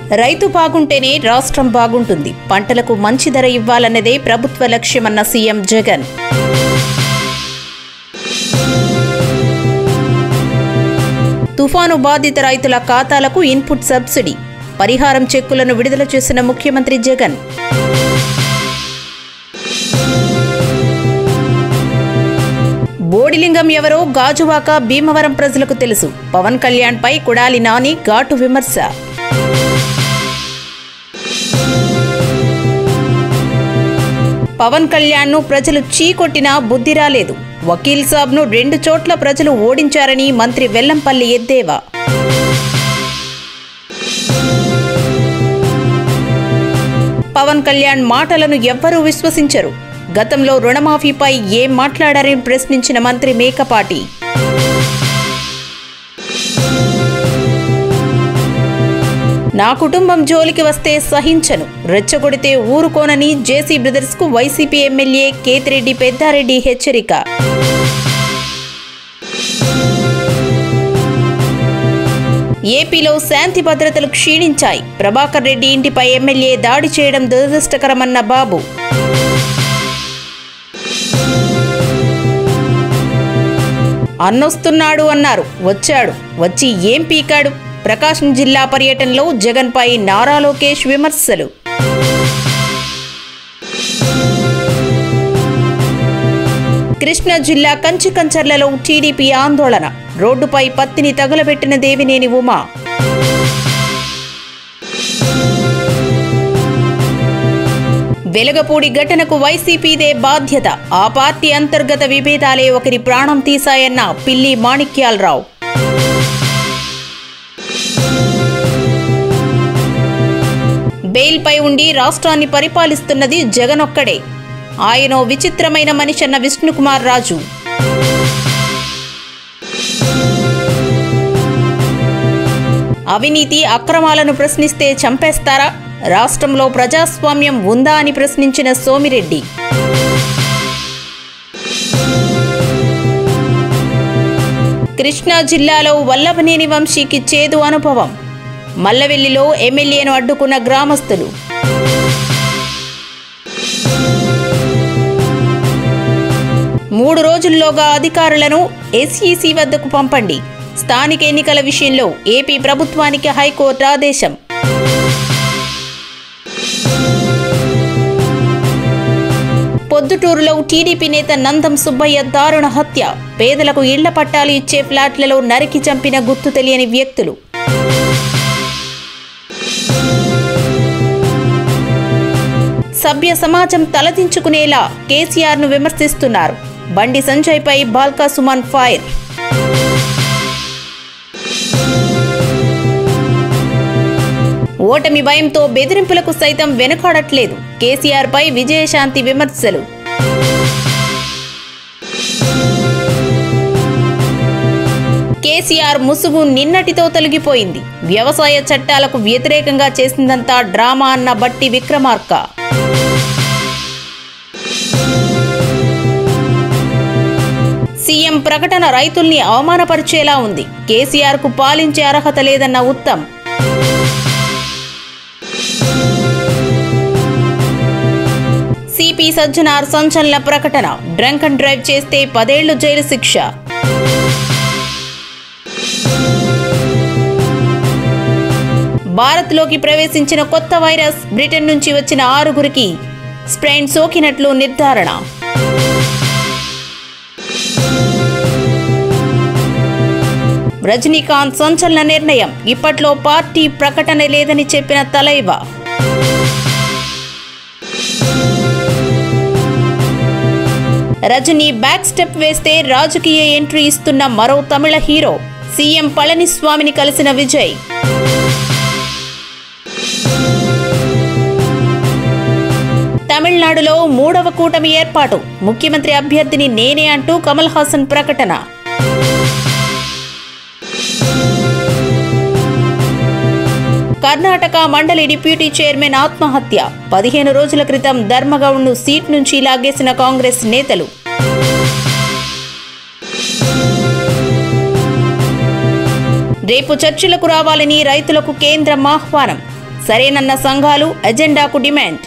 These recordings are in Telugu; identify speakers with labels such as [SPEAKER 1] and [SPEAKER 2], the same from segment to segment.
[SPEAKER 1] రైతు బాగుంటేనే రాష్ట్రం బాగుంటుంది పంటలకు మంచి ధర ఇవ్వాలన్నదే ప్రభుత్వ లక్ష్యమన్న సీఎం జగన్ తుఫాను బాధిత రైతుల ఖాతాలకు ఇన్పుట్ సబ్సిడీ పరిహారం చెక్కులను విడుదల చేసిన ముఖ్యమంత్రి జగన్ బోడిలింగం ఎవరో గాజువాక భీమవరం ప్రజలకు తెలుసు పవన్ కళ్యాణ్ పై కుడాలి నాని ఘాటు విమర్శ పవన్ కళ్యాణ్ ను ప్రజలు చీకొట్టినా బుద్ధి రాలేదు వకీల్ సాబ్ను రెండు చోట్ల ప్రజలు ఓడించారని మంత్రి వెల్లంపల్లి ఎద్దేవా పవన్ కళ్యాణ్ మాటలను ఎవ్వరూ విశ్వసించరు గతంలో రుణమాఫీపై ఏం మాట్లాడారని ప్రశ్నించిన మంత్రి మేకపాటి నా కుటుంబం జోలికి వస్తే సహించను రెచ్చగొడితే ఊరుకోనని జేసీ బ్రదర్స్ కు వైసీపీ ఎమ్మెల్యే కేతిరెడ్డి పెద్దారెడ్డి హెచ్చరిక ఏపీలో శాంతి భద్రతలు క్షీణించాయి ప్రభాకర్ రెడ్డి ఇంటిపై ఎమ్మెల్యే దాడి చేయడం దురదృష్టకరమన్న బాబు అన్నొస్తున్నాడు అన్నారు వచ్చాడు వచ్చి ఏం పీకాడు ప్రకాశం జిల్లా పర్యటనలో జగన్పై నారా లోకేష్ విమర్శలు కృష్ణా జిల్లా కంచికంచర్లలో టీడీపీ ఆందోళన రోడ్డుపై పత్తిని తగులబెట్టిన దేవినేని ఉమా వెలగపూడి ఘటనకు వైసీపీదే బాధ్యత ఆ పార్టీ అంతర్గత విభేదాలే ఒకరి ప్రాణం తీశాయన్న పిల్లి మాణిక్యాలరావు బెయిల్పై ఉండి రాష్ట్రాన్ని పరిపాలిస్తున్నది జగనొక్కడే ఆయనో విచిత్రమైన మనిషన్న విష్ణుకుమార్ రాజు అవినీతి అక్రమాలను ప్రశ్నిస్తే చంపేస్తారా రాష్ట్రంలో ప్రజాస్వామ్యం ఉందా అని ప్రశ్నించిన సోమిరెడ్డి కృష్ణా జిల్లాలో వల్లభనేని వంశీకి చేదు అనుభవం మల్లవెల్లిలో ఎమ్మెల్యేను అడ్డుకున్న గ్రామస్తులు మూడు రోజుల్లోగా అధికారులను ఎస్ఈసి వద్దకు పంపండి స్థానిక ఎన్నికల విషయంలో ఏపీ ప్రభుత్వానికి హైకోర్టు ఆదేశం పొద్దుటూరులో టీడీపీ నేత నందం సుబ్బయ్య దారుణ హత్య పేదలకు ఇళ్ల పట్టాలు ఇచ్చే ఫ్లాట్లలో నరికి చంపిన గుర్తు తెలియని వ్యక్తులు సభ్య సమాజం తలదించుకునేలా కేసీఆర్ ను విమర్శిస్తున్నారు బండి సంజయ్ పై బాల్కా సుమన్ ఫైర్ ఓటమి భయంతో బెదిరింపులకు సైతం వెనుకాడట్లేదు కేసీఆర్ పై విజయశాంతి విమర్శలు కేసీఆర్ ముసుగు నిన్నటితో తొలగిపోయింది వ్యవసాయ చట్టాలకు వ్యతిరేకంగా చేసిందంతా డ్రామా అన్న బట్టి విక్రమార్క సీఎం ప్రకటన రైతుల్ని అవమానపరిచేలా ఉంది కేసీఆర్ కు పాలించే అర్హత లేదన్న ఉత్తమ్ సిపి సజ్జనార్ సంచలన ప్రకటన డ్రంక్ అండ్ డ్రైవ్ చేస్తే పదేళ్లు జైలు శిక్ష భారత్లోకి ప్రవేశించిన కొత్త వైరస్ బ్రిటన్ నుంచి వచ్చిన ఆరుగురికి స్ప్రెయిన్ సోకినట్లు నిర్ధారణ రజనీకాంత్ సంచలన నిర్ణయం ఇప్పట్లో పార్టీ ప్రకటన లేదని చెప్పిన తలైవా రజనీ బ్యాక్ స్టెప్ వేస్తే రాజకీయ ఎంట్రీ ఇస్తున్న మరో తమిళ హీరో సీఎం పళనిస్వామిని కలిసిన విజయ్ తమిళనాడులో మూడవ కూటమి ఏర్పాటు ముఖ్యమంత్రి అభ్యర్థిని నేనే అంటూ కమల్ హాసన్ ప్రకటన కర్ణాటక మండలి డిప్యూటీ చైర్మన్ ఆత్మహత్య పదిహేను రోజుల క్రితం ధర్మగౌడ్ను సీట్ నుంచి లాగేసిన కాంగ్రెస్ నేతలు రేపు చర్చలకు రావాలని రైతులకు కేంద్రం ఆహ్వానం సరేనన్న సంఘాలు ఎజెండాకు డిమాండ్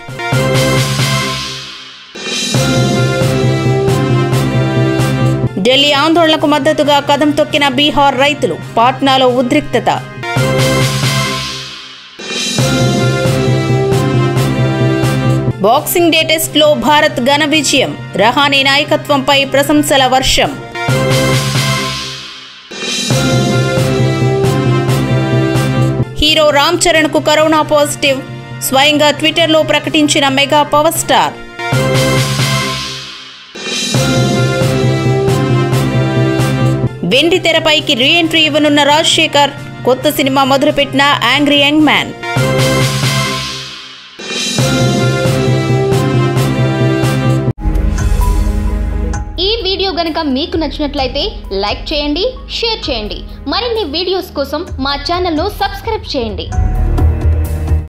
[SPEAKER 1] ఢిల్లీ ఆందోళనకు మద్దతుగా కదం తొక్కిన బీహార్ రైతులు పాట్నాలో ఉద్రిక్తత బాక్సింగ్ డే టెస్ట్లో భారత్ ఘన విజయం రహానే నాయకత్వంపై ప్రశంసల వర్షం హీరో రామ్ చరణ్ కు కరోనా పాజిటివ్ స్వయంగా ట్విట్టర్లో ప్రకటించిన మెగా పవర్ స్టార్ వెండి తెరపైకి రీ ఎంట్రీ ఇవ్వనున్న రాజశేఖర్ కొత్త సినిమా మొదలుపెట్టిన యాంగ్రీ యంగ్ మ్యాన్
[SPEAKER 2] ఈ వీడియో గనుక మీకు నచ్చినట్లయితే లైక్ చేయండి షేర్ చేయండి మరిన్ని వీడియోస్ కోసం మా ఛానల్ను సబ్స్క్రైబ్ చేయండి